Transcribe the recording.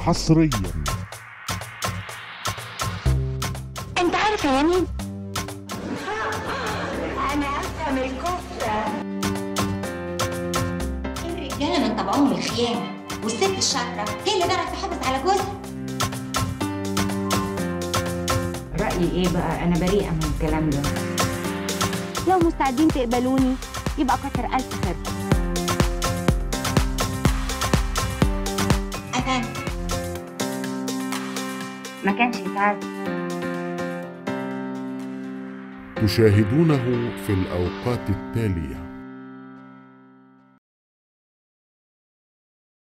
حصريا انت عارف يا يمين انا افهم الكفته الرجاله من طبعهم الخيانه والست الشاطره هي اللي تعرف تحافظ على جوزها رأيي ايه بقى انا بريئة من الكلام ده لو مستعدين تقبلوني يبقى كتر الف خير افهم ما كانش يتعب تشاهدونه في الأوقات التالية